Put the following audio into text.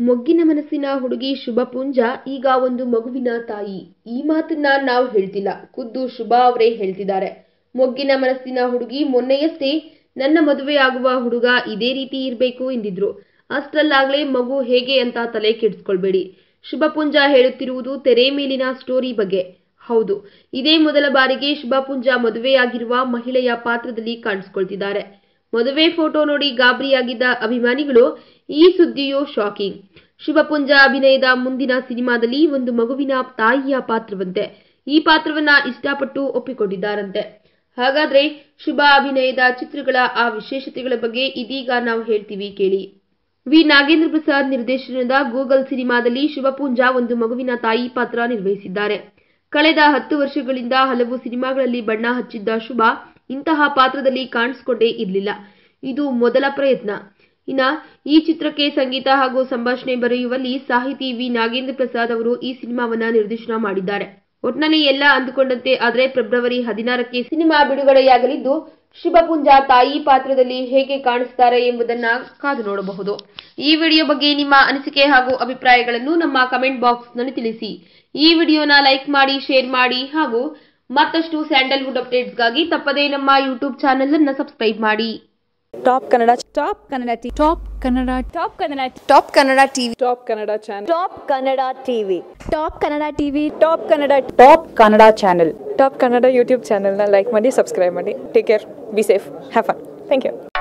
ಮೊಗ್ಗಿನ ಮನಸ್ಸಿನ ಹುಡುಗಿ ಶುಭ ಪುಂಜ ಈಗ ಒಂದು ಮಗುವಿನ ತಾಯಿ ಈ ಮಾತನ್ನ ನಾವು ಹೇಳ್ತಿಲ್ಲ ಖುದ್ದು ಶುಭಾ ಅವರೇ ಹೇಳ್ತಿದ್ದಾರೆ ಮೊಗ್ಗಿನ ಮನಸ್ಸಿನ ಹುಡುಗಿ ಮೊನ್ನೆಯಷ್ಟೇ ನನ್ನ ಮದುವೆ ಆಗುವ ಹುಡುಗ ಇದೇ ರೀತಿ ಇರಬೇಕು ಎಂದಿದ್ರು ಅಷ್ಟರಲ್ಲಾಗ್ಲೇ ಮಗು ಹೇಗೆ ಅಂತ ತಲೆ ಕೆಡಿಸ್ಕೊಳ್ಬೇಡಿ ಶುಭ ಪುಂಜ ಹೇಳುತ್ತಿರುವುದು ತೆರೆ ಮೇಲಿನ ಸ್ಟೋರಿ ಬಗ್ಗೆ ಹೌದು ಇದೇ ಮೊದಲ ಬಾರಿಗೆ ಶುಭ ಪುಂಜ ಮದುವೆಯಾಗಿರುವ ಮಹಿಳೆಯ ಪಾತ್ರದಲ್ಲಿ ಕಾಣಿಸ್ಕೊಳ್ತಿದ್ದಾರೆ ಮದುವೆ ಫೋಟೋ ನೋಡಿ ಗಾಬರಿಯಾಗಿದ್ದ ಅಭಿಮಾನಿಗಳು ಈ ಸುದ್ದಿಯು ಶಾಕಿಂಗ್ ಶುಭಪುಂಜ ಅಭಿನಯದ ಮುಂದಿನ ಸಿನಿಮಾದಲ್ಲಿ ಒಂದು ಮಗುವಿನ ತಾಯಿಯ ಪಾತ್ರವಂತೆ ಈ ಪಾತ್ರವನ್ನ ಇಷ್ಟಪಟ್ಟು ಒಪ್ಪಿಕೊಂಡಿದ್ದಾರಂತೆ ಹಾಗಾದ್ರೆ ಶುಭ ಅಭಿನಯದ ಚಿತ್ರಗಳ ಆ ವಿಶೇಷತೆಗಳ ಬಗ್ಗೆ ಇದೀಗ ನಾವು ಹೇಳ್ತೀವಿ ಕೇಳಿ ವಿ ನಾಗೇಂದ್ರ ಪ್ರಸಾದ್ ನಿರ್ದೇಶನದ ಗೂಗಲ್ ಸಿನಿಮಾದಲ್ಲಿ ಶುಭಪುಂಜ ಒಂದು ಮಗುವಿನ ತಾಯಿ ಪಾತ್ರ ನಿರ್ವಹಿಸಿದ್ದಾರೆ ಕಳೆದ ಹತ್ತು ವರ್ಷಗಳಿಂದ ಹಲವು ಸಿನಿಮಾಗಳಲ್ಲಿ ಬಣ್ಣ ಹಚ್ಚಿದ್ದ ಶುಭ ಇಂತಹ ಪಾತ್ರದಲ್ಲಿ ಕಾಣಿಸಿಕೊಂಡೇ ಇರಲಿಲ್ಲ ಇದು ಮೊದಲ ಪ್ರಯತ್ನ ಇನ್ನ ಈ ಚಿತ್ರಕ್ಕೆ ಸಂಗೀತ ಹಾಗೂ ಸಂಭಾಷಣೆ ಬರೆಯುವಲ್ಲಿ ಸಾಹಿತಿ ವಿ ನಾಗೇಂದ್ರ ಪ್ರಸಾದ್ ಅವರು ಈ ಸಿನಿಮಾವನ್ನ ನಿರ್ದೇಶನ ಮಾಡಿದ್ದಾರೆ ಒಟ್ನಲ್ಲಿ ಎಲ್ಲ ಅಂದುಕೊಂಡಂತೆ ಆದರೆ ಫೆಬ್ರವರಿ ಹದಿನಾರಕ್ಕೆ ಸಿನಿಮಾ ಬಿಡುಗಡೆಯಾಗಲಿದ್ದು ಶುಭಪುಂಜ ತಾಯಿ ಪಾತ್ರದಲ್ಲಿ ಹೇಗೆ ಕಾಣಿಸ್ತಾರೆ ಎಂಬುದನ್ನ ಕಾದು ನೋಡಬಹುದು ಈ ವಿಡಿಯೋ ಬಗ್ಗೆ ನಿಮ್ಮ ಅನಿಸಿಕೆ ಹಾಗೂ ಅಭಿಪ್ರಾಯಗಳನ್ನು ನಮ್ಮ ಕಮೆಂಟ್ ಬಾಕ್ಸ್ ನಲ್ಲಿ ತಿಳಿಸಿ ಈ ವಿಡಿಯೋನ ಲೈಕ್ ಮಾಡಿ ಶೇರ್ ಮಾಡಿ ಹಾಗೂ ಮತ್ತಷ್ಟು ಸ್ಯಾಂಡಲ್ವುಡ್ ಅಪ್ಡೇಟ್ಸ್ಗಾಗಿ ತಪ್ಪದೇ ನಮ್ಮ ಯೂಟ್ಯೂಬ್ ಚಾನೆಲ್ ಅನ್ನ ಸಬ್ಸ್ಕ್ರೈಬ್ ಮಾಡಿ top Kannada top Kannada T top Kannada top Kannada top Kannada TV top Kannada channel top Kannada TV top Kannada TV top Kannada top Kannada channel top Kannada YouTube ಚಾನಲ್ನ ಲೈಕ್ ಮಾಡಿ ಸಬ್ಸ್ಕ್ರೈಬ್ ಮಾಡಿ take care be safe have fun thank you